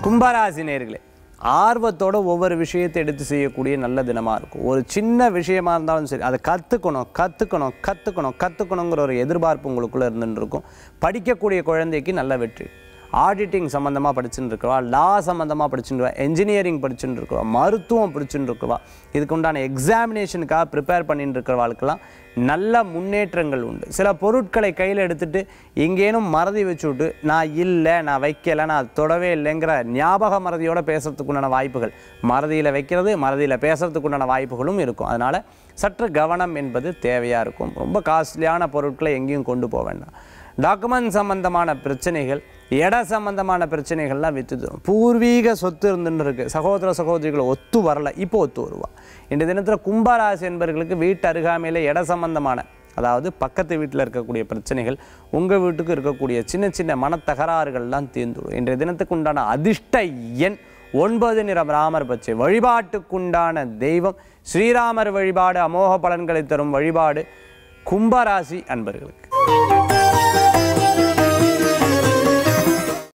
கும்பராசி நேர்களே ஆர்வத்தோட ஒவ்வொரு விஷயத்தை எடுத்து செய்யக்கூடிய நல்ல தினமாக இருக்கும் ஒரு சின்ன விஷயமா இருந்தாலும் சரி அதை கற்றுக்கணும் கற்றுக்கணும் கற்றுக்கணும் கற்றுக்கணுங்கிற ஒரு எதிர்பார்ப்பு உங்களுக்குள்ளே இருந்துட்டு இருக்கும் படிக்கக்கூடிய குழந்தைக்கு நல்ல வெற்றி ஆடிட்டிங் சம்மந்தமாக படிச்சுட்டு இருக்கவா லா சம்மந்தமாக படிச்சுட்டு இருக்கவா என்ஜினியரிங் படிச்சுட்டு இருக்கவா மருத்துவம் படிச்சுட்டு இருக்கவா இதுக்கு உண்டான எக்ஸாமினேஷனுக்காக ப்ரிப்பேர் பண்ணிட்டு இருக்கிறவாளுக்கெல்லாம் நல்ல முன்னேற்றங்கள் உண்டு சில பொருட்களை கையில் எடுத்துட்டு எங்கேனும் மறதி வச்சுவிட்டு நான் இல்லை நான் வைக்கலை நான் அது தொடவே இல்லைங்கிற ஞாபக மறதியோட பேசுறதுக்கு உண்டான வாய்ப்புகள் மறதியில் வைக்கிறது மறதியில் பேசுறதுக்கு உண்டான வாய்ப்புகளும் இருக்கும் அதனால் சற்று கவனம் என்பது தேவையாக இருக்கும் ரொம்ப காஸ்ட்லியான பொருட்களை எங்கேயும் கொண்டு போக வேண்டாம் டாக்குமெண்ட் சம்பந்தமான பிரச்சனைகள் இட சம்பந்தமான பிரச்சனைகள்லாம் வித்து தரும் பூர்வீக சொத்து இருந்துன்னு இருக்கு சகோதர சகோதரிகளை ஒத்து வரல இப்போ ஒத்து வருவா இந்த தினத்தில் கும்பராசி என்பவர்களுக்கு வீட்டு அருகாமையில் இட சம்பந்தமான அதாவது பக்கத்து வீட்டில் இருக்கக்கூடிய பிரச்சனைகள் உங்கள் வீட்டுக்கு இருக்கக்கூடிய சின்ன சின்ன மனத்தகராறுகள்லாம் தீர்ந்துடும் இன்றைய தினத்துக்கு உண்டான அதிர்ஷ்ட எண் ஒன்பது நிறம் ராமர் பச்சை வழிபாட்டுக்குண்டான தெய்வம் ஸ்ரீராமர் வழிபாடு அமோக பலன்களை தரும் வழிபாடு கும்பராசி அன்பர்களுக்கு